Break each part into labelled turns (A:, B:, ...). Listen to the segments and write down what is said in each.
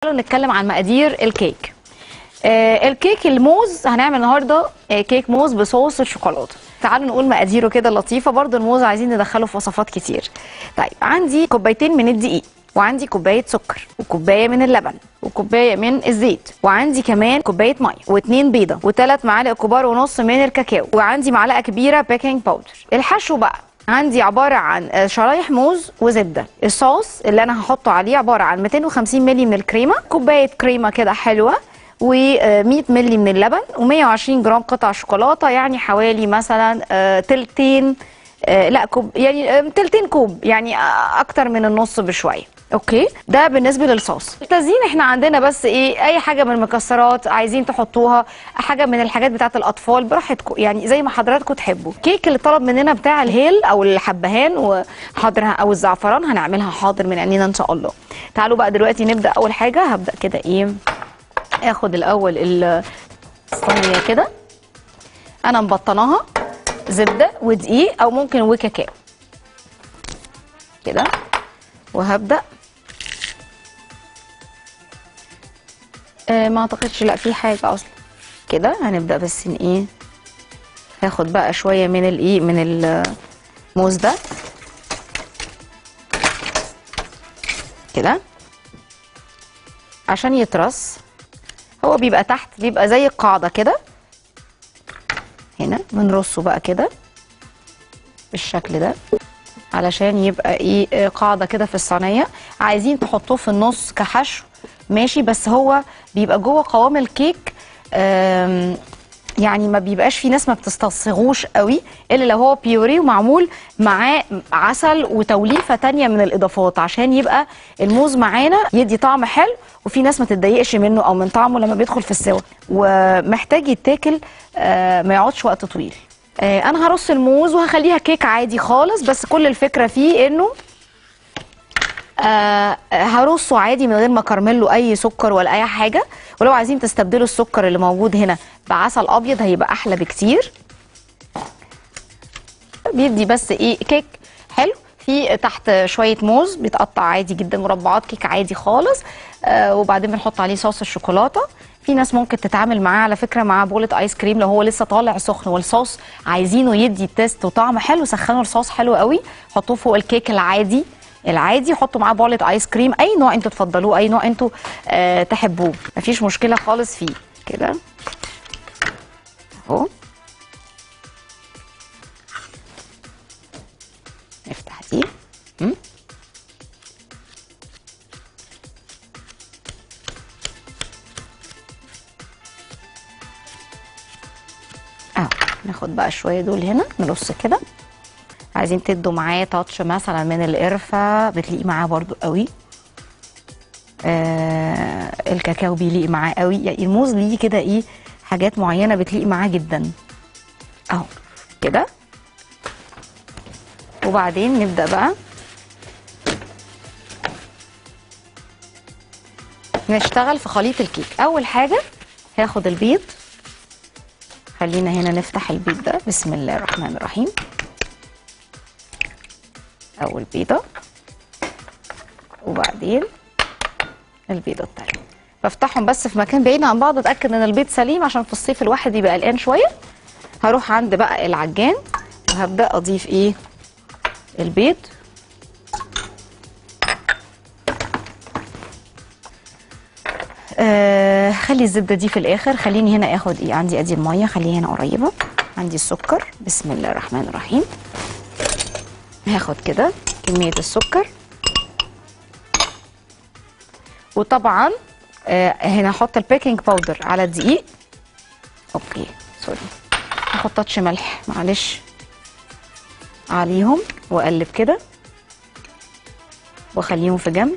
A: تعالوا نتكلم عن مقادير الكيك آه الكيك الموز هنعمل النهارده آه كيك موز بصوص الشوكولاته تعالوا نقول مقاديره كده لطيفه برضو الموز عايزين ندخله في وصفات كتير طيب عندي كوبايتين من الدقيق وعندي كوبايه سكر وكوبايه من اللبن وكوبايه من الزيت وعندي كمان كوبايه ميه واتنين بيضه وثلاث معالق كبار ونص من الكاكاو وعندي معلقه كبيره بيكنج باودر الحشو بقى عندي عباره عن آه، شرايح موز وزبده الصوص اللي انا هحطه عليه عباره عن 250 مللي من الكريمه كوبايه كريمه كده حلوه و100 مللي من اللبن و120 جرام قطع شوكولاته يعني حوالي مثلا آه، تلتين آه، لا كوب يعني آه، تلتين كوب يعني آه، اكتر من النص بشويه اوكي ده بالنسبه للصوص التزيين احنا عندنا بس ايه اي حاجه من المكسرات عايزين تحطوها حاجه من الحاجات بتاعه الاطفال براحتكم يعني زي ما حضراتكم تحبوا كيك اللي طلب مننا بتاع الهيل او الحبهان وحاضر او الزعفران هنعملها حاضر من عينينا ان شاء الله تعالوا بقى دلوقتي نبدا اول حاجه هبدا كده ايه اخد الاول ال- الصينيه كده انا مبطناها زبده ودقيق او ممكن وكاكاو كده وهبدا آه ما اعتقدش لا في حاجه اصلا كده هنبدا بس ان ايه هاخد بقى شويه من الايه من الموز ده كده عشان يترص هو بيبقى تحت بيبقى زي القاعده كده هنا بنرصه بقى كده بالشكل ده علشان يبقى ايه آه، قاعده كده في الصينيه عايزين تحطوه في النص كحشو ماشي بس هو بيبقى جوه قوام الكيك آم، يعني ما بيبقاش في ناس ما بتستصغوش قوي الا لو هو بيوري ومعمول معاه عسل وتوليفه تانية من الاضافات عشان يبقى الموز معانا يدي طعم حلو وفي ناس ما تتضايقش منه او من طعمه لما بيدخل في السوا ومحتاج يتاكل آه، ما يقعدش وقت طويل آه، انا هرص الموز وهخليها كيك عادي خالص بس كل الفكره فيه انه آه هرصه عادي من غير ما اكرمل له اي سكر ولا اي حاجه ولو عايزين تستبدلوا السكر اللي موجود هنا بعسل ابيض هيبقى احلى بكتير بيدي بس ايه كيك حلو في تحت شويه موز بيتقطع عادي جدا مربعات كيك عادي خالص آه وبعدين بنحط عليه صوص الشوكولاته في ناس ممكن تتعامل معاه على فكره مع بولة ايس كريم لو هو لسه طالع سخن والصوص عايزينه يدي تيست وطعم حلو سخنوا الصوص حلو قوي حطوه فوق الكيك العادي العادي حطوا معاه بولة ايس كريم اي نوع انتوا تفضلوه اي نوع انتوا آه تحبوه مفيش مشكله خالص فيه كده اهو نفتح دي م? اهو ناخد بقى شويه دول هنا نرص كده عايزين تدوا معاه تاتش مثلا من القرفه بتليق معاه برضو قوي آه الكاكاو بيليق معاه قوي يعني الموز ليه كده ايه حاجات معينه بتليق معاه جدا اهو كده وبعدين نبدا بقى نشتغل في خليط الكيك اول حاجه هاخد البيض خلينا هنا نفتح البيض ده بسم الله الرحمن الرحيم اول بيضه وبعدين البيضه التانيه بفتحهم بس في مكان بعيد عن بعض اتاكد ان البيض سليم عشان في الصيف الواحد يبقى قلقان شويه هروح عند بقى العجان وهبدا اضيف ايه البيض آه خلي الزبده دي في الاخر خليني هنا اخد ايه عندي ادي الميه خليها هنا قريبه عندي السكر بسم الله الرحمن الرحيم هاخد كده كميه السكر وطبعا آه هنا احط البيكنج باودر على الدقيق اوكي سوري هاخد تاتش ملح معلش عليهم واقلب كده واخليهم في جنب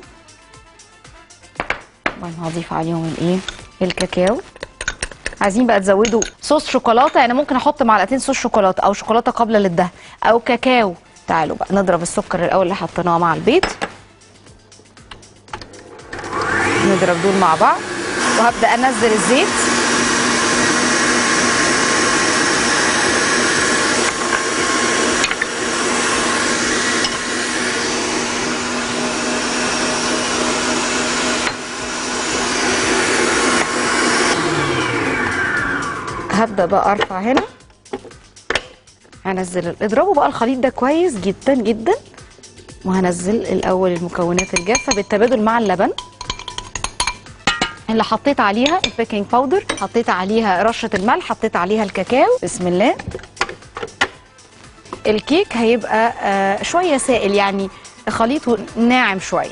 A: وبعدين هضيف عليهم الايه الكاكاو عايزين بقى تزودوا صوص شوكولاته يعني ممكن احط معلقتين صوص شوكولاته او شوكولاته قابله للدهن او كاكاو تعالوا بقى نضرب السكر الاول اللي حطيناه مع البيض نضرب دول مع بعض وهبدا انزل الزيت هبدا بقى ارفع هنا هنزل اضربوا بقى الخليط ده كويس جدا جدا وهنزل الاول المكونات الجافه بالتبادل مع اللبن اللي حطيت عليها البيكنج باودر حطيت عليها رشه الملح حطيت عليها الكاكاو بسم الله الكيك هيبقى آه شويه سائل يعني خليطه ناعم شويه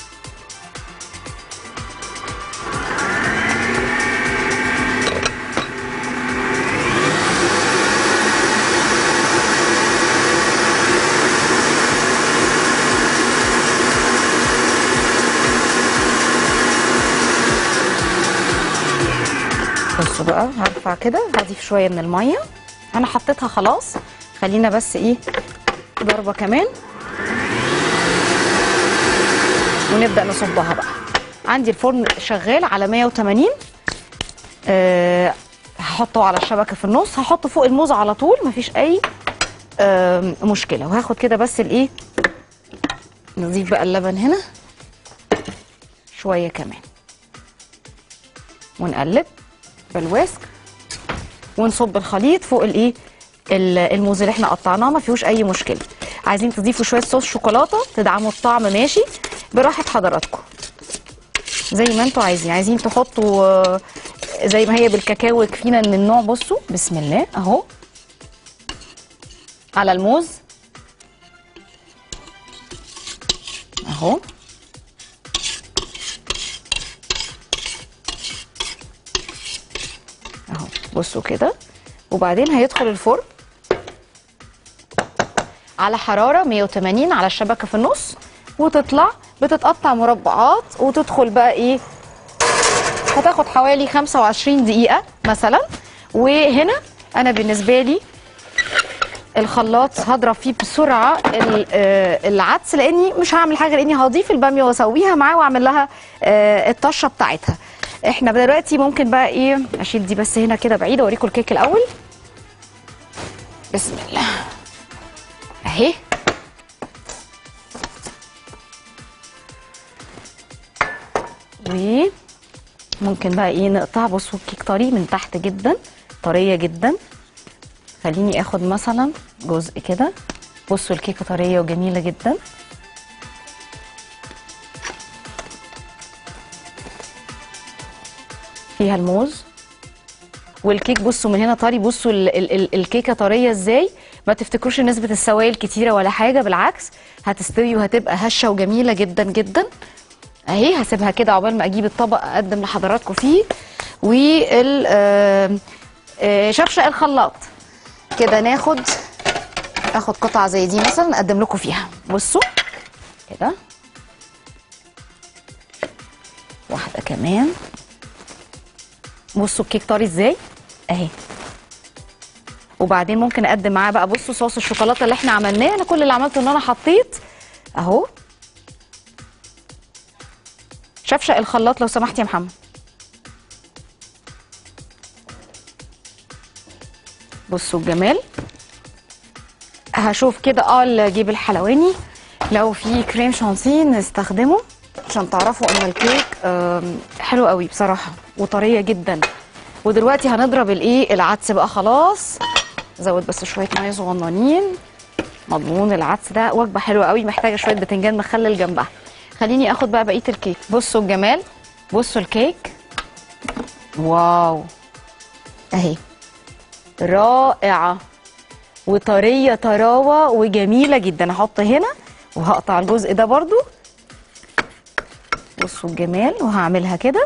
A: بصوا بقى هرفع كده هضيف شويه من الميه انا حطيتها خلاص خلينا بس ايه ضربه كمان ونبدا نصبها بقى عندي الفرن شغال على 180 أه هحطه على الشبكه في النص هحطه فوق الموز على طول مفيش اي أه مشكله وهاخد كده بس الايه نضيف بقى اللبن هنا شويه كمان ونقلب بالويسك ونصب الخليط فوق الايه ال- الموز اللي احنا قطعناه ما فيهوش اي مشكله عايزين تضيفوا شويه صوص شوكولاته تدعموا الطعم ماشي براحه حضراتكم زي ما انتوا عايزين عايزين تحطوا آه، زي ما هي بالكاكاو يكفينا من النوع بصوا بسم الله اهو على الموز اهو اهو بصوا كده وبعدين هيدخل الفرن على حرارة 180 على الشبكة في النص وتطلع بتتقطع مربعات وتدخل بقى ايه هتاخد حوالي 25 دقيقة مثلا وهنا انا بالنسبة لي الخلاط هضرب فيه بسرعة ال- آه، العدس لاني مش هعمل حاجة لاني هضيف البامية واسويها معاه واعمل لها آه، الطشة بتاعتها احنا دلوقتي ممكن بقى ايه اشيل دي بس هنا كده بعيد اوريكم الكيك الاول بسم الله اهي وممكن بقى ايه نقطع بصوا الكيك طري من تحت جدا طريه جدا خليني اخد مثلا جزء كده بصوا الكيكه طريه وجميله جدا فيها الموز والكيك بصوا من هنا طري بصوا ال ال ال الكيكه طريه ازاي ما تفتكروش نسبه السوائل كتيره ولا حاجه بالعكس هتستوي وهتبقى هشه وجميله جدا جدا اهي هسيبها كده عقبال ما اجيب الطبق اقدم لحضراتكم فيه وال آه، آه، شفشق الخلاط كده ناخد اخد قطعه زي دي مثلا اقدم لكم فيها بصوا كده واحده كمان بصوا الكيك طري ازاي اهي وبعدين ممكن اقدم معاه بقى بصوا صوص الشوكولاته اللي احنا عملناه انا كل اللي عملته ان انا حطيت اهو شفشق الخلاط لو سمحت يا محمد بصوا الجمال هشوف كده اه اجيب الحلواني لو في كريم شانتيه نستخدمه عشان تعرفوا ان الكيك آم، حلو قوي بصراحه وطريه جدا ودلوقتي هنضرب الايه العدس بقى خلاص زود بس شويه ميه صغننين مضمون العدس ده وجبه حلوه قوي محتاجه شويه بتنجان مخلل جنبها خليني اخد بقى بقيه الكيك بصوا الجمال بصوا الكيك واو اهي رائعه وطريه طراوه وجميله جدا هحط هنا وهقطع الجزء ده برضو بصوا الجمال وهعملها كده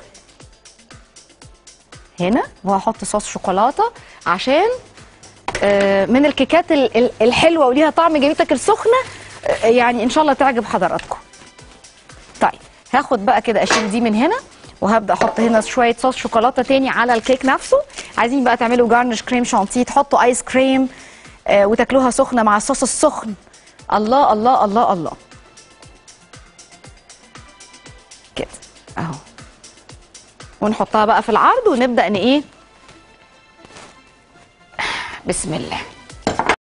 A: هنا وهحط صوص شوكولاته عشان آه، من الكيكات ال- ال- الحلوه وليها طعم جميل تاكل سخنه آه، يعني ان شاء الله تعجب حضراتكم طيب هاخد بقى كده اشيل دي من هنا وهبدا احط هنا شويه صوص شوكولاته تاني على الكيك نفسه عايزين بقى تعملوا جارنش كريم شانتيه تحطوا ايس كريم آه، وتاكلوها سخنه مع الصوص السخن الله الله الله الله كده اهو ونحطها بقى في العرض ونبدا ان ايه بسم الله